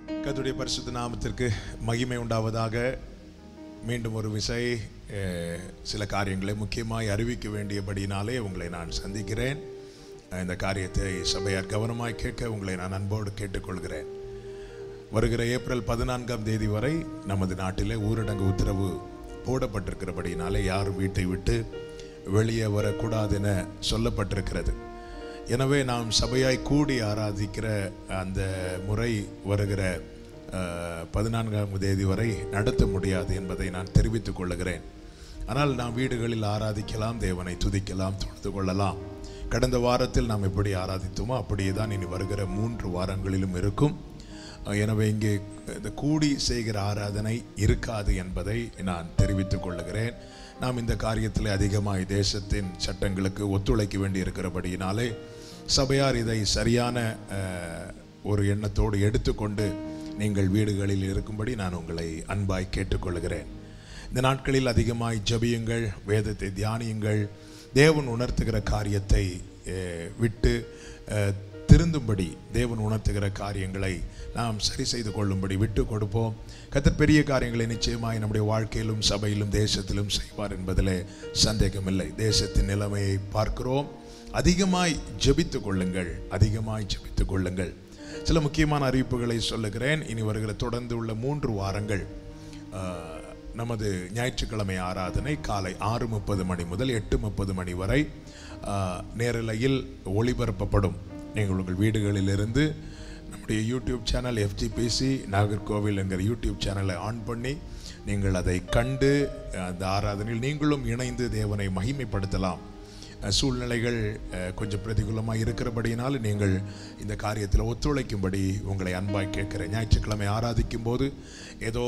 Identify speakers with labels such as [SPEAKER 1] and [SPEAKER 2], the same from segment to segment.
[SPEAKER 1] கர்த்தருடைய பரிசுத்த நாமத்திற்கு மகிமை உண்டாவதாக மீண்டும் ஒரு விசை அஹ், சில காரியங்களை முக்கியமாய் அறிவிக்க வேண்டியபடினாலே உங்களை நான் சந்திக்கிறேன் அஹ், இந்த காரியத்தை சபையார் கவனமாய் கேட்க உங்களை நான் அன்போடு கேட்டுக்கொள்கிறேன் வருகிற ஏப்ரல் பதினான்காம் தேதி வரை நமது நாட்டிலே ஊரடங்கு உத்தரவு போடப்பட்டிருக்கிறபடினாலே யாரும் வீட்டை விட்டு வெளியே வரக்கூடாது என சொல்லப்பட்டிருக்கிறது எனவே நாம் சபையாய் கூடி ஆராதிக்கிற அந்த முறை வருகிற அஹ், பதினான்காம் தேதி வரை நடத்த முடியாது என்பதை நான் தெரிவித்துக் கொள்ளுகிறேன் ஆனால் நாம் வீடுகளில் ஆராதிக்கலாம் தேவனை துதிக்கலாம் தொழுது கொள்ளலாம் கடந்த வாரத்தில் நாம் எப்படி ஆராதித்தோமோ அப்படியே தான் இனி வருகிற மூன்று வாரங்களிலும் இருக்கும் எனவே இங்கே இந்த கூடி செய்கிற ஆராதனை இருக்காது என்பதை நான் தெரிவித்துக் கொள்ளுகிறேன் நாம் இந்த காரியத்தில் அதிகமாய் தேசத்தின் சட்டங்களுக்கு ஒத்துழைக்க வேண்டி இருக்கிறபடியினாலே சபையார் இதை சரியான அஹ், ஒரு எண்ணத்தோடு எடுத்துக்கொண்டு நீங்கள் வீடுகளில் இருக்கும்படி நான் உங்களை அன்பாய் கேட்டுக்கொள்கிறேன் இந்த நாட்களில் அதிகமாய் ஜபியுங்கள் வேதத்தை தியானியுங்கள் தேவன் உணர்த்துகிற காரியத்தை அஹ், விட்டு அஹ், திருந்தும்படி தேவன் உணர்த்துகிற காரியங்களை நாம் சரி செய்து கொள்ளும்படி விட்டு கொடுப்போம் கத்தர் பெரிய காரியங்களை நிச்சயமாய் நம்முடைய வாழ்க்கையிலும் சபையிலும் தேசத்திலும் செய்வார் என்பதிலே சந்தேகமில்லை தேசத்தின் நிலைமையை பார்க்கிறோம் அதிகமாய் ஜெபித்துக் கொள்ளுங்கள் அதிகமாய் ஜெபித்துக் கொள்ளுங்கள் சில முக்கியமான அறிவிப்புகளை சொல்லுகிறேன் இனி வருகிற தொடர்ந்து உள்ள மூன்று வாரங்கள் ஆஹ், நமது ஞாயிற்றுக்கிழமை ஆராதனை காலை ஆறு முப்பது மணி முதல் எட்டு முப்பது மணி வரை ஆஹ், நேரலையில் ஒளிபரப்பப்படும் நீங்கள் உங்கள் வீடுகளிலிருந்து நம்முடைய யூடியூப் சேனல் எஃப்ஜிபிசி நாகர்கோவில் என்கிற யூடியூப் சேனலை ஆன் பண்ணி நீங்கள் அதை கண்டு அந்த ஆராதனையில் நீங்களும் இணைந்து தேவனை மகிமைப்படுத்தலாம் அஹ் சூழ்நிலைகள் அஹ், கொஞ்சம் பிரதிகூலமாக இருக்கிறபடியினால் நீங்கள் இந்த காரியத்தில் ஒத்துழைக்கும்படி உங்களை அன்பாய் கேட்கிறேன் ஞாயிற்றுக்கிழமை ஆராதிக்கும் போது ஏதோ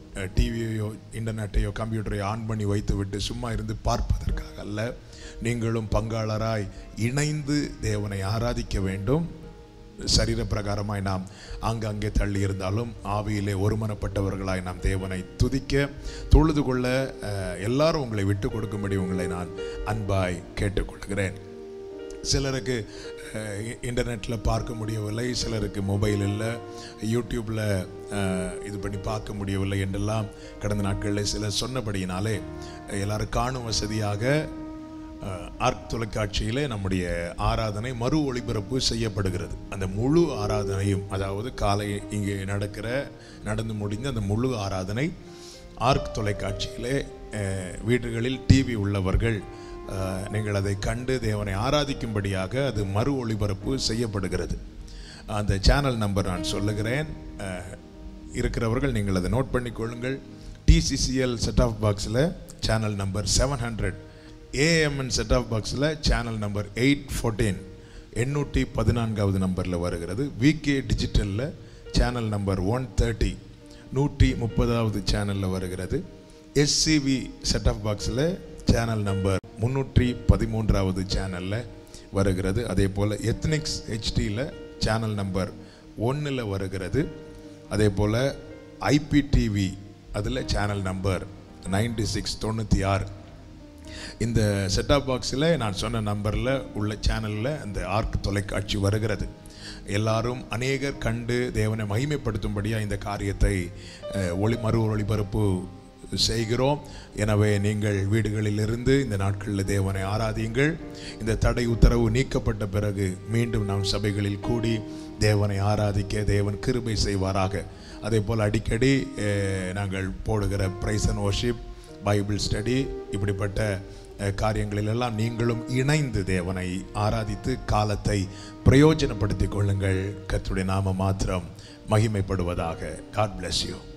[SPEAKER 1] டிவியோ இன்டர்நெட்டையோ கம்ப்யூட்டரையோ ஆன் பண்ணி வைத்து விட்டு சும்மா இருந்து பார்ப்பதற்காக அல்ல நீங்களும் பங்காளராய் இணைந்து தேவனை ஆராதிக்க வேண்டும் சரீர பிரகாரமாய் நாம் ஆங்காங்கே தள்ளி இருந்தாலும் ஆவியிலே ஒருமனப்பட்டவர்களாய் நாம் தேவனை துதிக்க தொழுது கொள்ள அஹ், எல்லாரும் உங்களை விட்டு கொடுக்கும்படி உங்களை நான் அன்பாய் கேட்டுக்கொள்கிறேன் சிலருக்கு அஹ், இ- இன்டர்நெட்டில் பார்க்க முடியவில்லை சிலருக்கு மொபைல் இல்லை யூடியூப்பில் இது பண்ணி பார்க்க முடியவில்லை என்றெல்லாம் கடந்த நாட்களில் சிலர் சொன்னபடியினாலே அஹ், எல்லாரும் காணும் வசதியாக அஹ், ஆர்க் தொலைக்காட்சியிலே நம்முடைய ஆராதனை மறு ஒளிபரப்பு செய்யப்படுகிறது அந்த முழு ஆராதனையும் அதாவது காலை இங்கே நடக்கிற நடந்து முடிந்த அந்த முழு ஆராதனை ஆர்க் தொலைக்காட்சியிலே அஹ், வீடுகளில் டிவி உள்ளவர்கள் அஹ், நீங்கள் அதை கண்டு தேவனை ஆராதிக்கும்படியாக அது மறு ஒளிபரப்பு செய்யப்படுகிறது அந்த சேனல் நம்பர் நான் சொல்லுகிறேன் அஹ், இருக்கிறவர்கள் நீங்கள் அதை நோட் பண்ணிக்கொள்ளுங்கள் டிசிசிஎல் செட் ஆஃப் பாக்ஸில் channel number seven hundred AMN set of பாக்ஸில் சேனல் நம்பர் எயிட் ஃபோர்டீன் எண்ணூற்றி பதினான்காவது நம்பரில் வருகிறது விகே டிஜிட்டலில் சேனல் நம்பர் ஒன் தேர்ட்டி நூற்றி முப்பதாவது சேனலில் வருகிறது எஸ்சிவி செட் ஆஃப் பாக்ஸில் சேனல் நம்பர் முந்நூற்றி பதிமூன்றாவது சேனலில் வருகிறது அதே போல் எத்னிக்ஸ் ஹெச்டியில் சேனல் நம்பர் ஒன்றில் வருகிறது அதே போல் ஐபிடிவி அதில் சேனல் நம்பர் நைன்டி சிக்ஸ் தொண்ணூற்றி ஆறு இந்த செட்டாப் பாக்ஸில் நான் சொன்ன நம்பரில் உள்ள சேனலில் அந்த ஆர்க் தொலைக்காட்சி வருகிறது எல்லாரும் அநேகர் கண்டு தேவனை மகிமைப்படுத்தும்படியாக இந்த காரியத்தை அஹ், ஒளி மறு ஒளிபரப்பு செய்கிறோம் எனவே நீங்கள் வீடுகளிலிருந்து இந்த நாட்களில் தேவனை ஆராதியுங்கள் இந்த தடை உத்தரவு நீக்கப்பட்ட பிறகு மீண்டும் நாம் சபைகளில் கூடி தேவனை ஆராதிக்க தேவன் கிருபை செய்வாராக அதே போல் அடிக்கடி அஹ், நாங்கள் போடுகிற praise and worship Bible study இப்படிப்பட்ட அஹ், காரியங்களிலெல்லாம் நீங்களும் இணைந்து தேவனை ஆராதித்து காலத்தை பிரயோஜனப்படுத்திக் கொள்ளுங்கள் கர்த்தருடைய நாம மாத்திரம் மகிமைப்படுவதாக காட் bless you